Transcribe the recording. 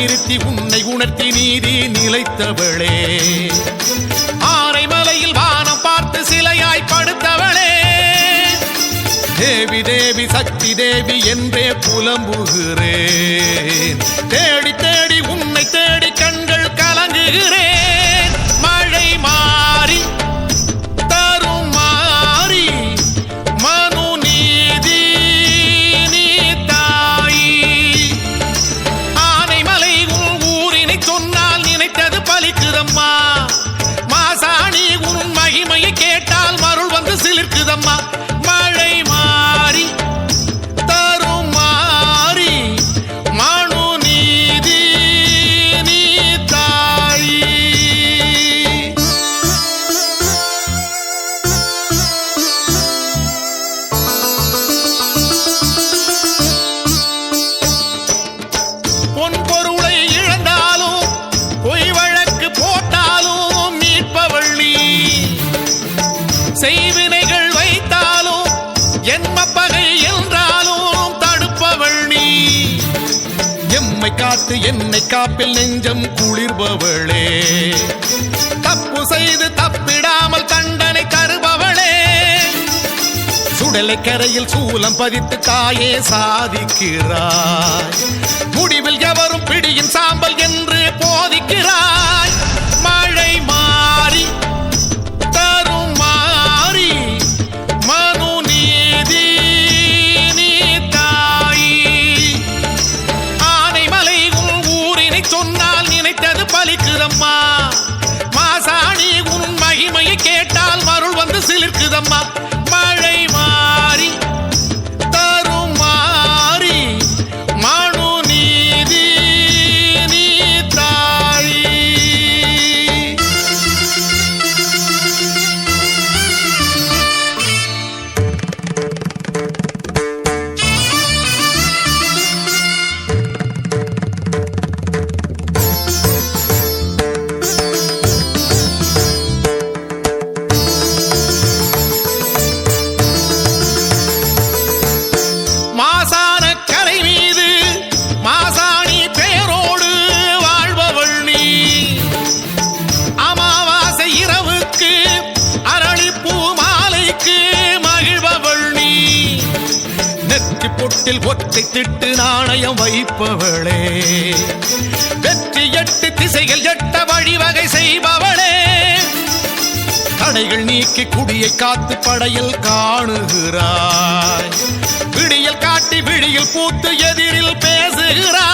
நிறுத்தி உன்னை உணர்த்தி நீதி நிலைத்தவளே ஆனைமலையில் வானம் பார்த்து சிலையாய் படுத்தவளே தேவி தேவி சக்தி தேவி என்றே புலம்புகிறேன் தேடி தேடி உன்னை தேடி கண்கள் கலங்குகிறேன் மழை மாறி தரும் மாறி மனு நீதி நீ தாயி ஆனைமலை உன் ஊரினை சொன்னால் நினைத்தது பலிக்குதம்மா மாசாணி உன் மகிமையை கேட்டால் மருள் வந்து சிலிர்க்குதம்மா மழை மாறி தரும் மாறி மனு நீதி நீ தாயி பொன் பொருளை இழந்தாலும் பொய் வழக்கு போட்டாலும் மீட்பவள் நீ செய்வினைகள் வைத்தாலும் என்ம பகை என்றாலும் தடுப்பவள் நீ எம்மை காத்து என்னை காப்பில் நெஞ்சம் குளிர்பவளே தப்பு செய்து தப்பிடாமல் தண்டனை தருபவளே சுடலை கரையில் சூலம் பதித்து தாயே சாதிக்கிறாய் முடிவில் எவரும் பிடியின் சாம்பல் என்று போதிக்கிறாய் மழை மாறி தரும் மாறி மனு நீதி நீ தாயி ஆனைமலை உன் ஊரினை சொன்னால் நினைத்தது பலிக்குதம்மா மாசாணி உன் மகிமையை கேட்டால் மருள் வந்து சிலிர்க்குதம்மா மழை மாறி தரும் மாறி மனு நீதி நீ தாயி மாசான கரை மீது மாசாணி பெயரோடு வாழ்பவள் நீ அமாவாசை இரவுக்கு அரளிப்பூ மாலைக்கு மகிழ்பவள் நீ நெற்றி பொட்டில் ஒற்றை திட்டு நாணயம் வைப்பவளே வெற்றி எட்டு திசைகள் எட்ட வழிவகை செய்பவளே தடைகள் நீக்கி குடியை காத்து படையில் காணுகிறாய் விடியல் காட்டி விழியில் பூத்து எதிரில் பேசுகிறாய்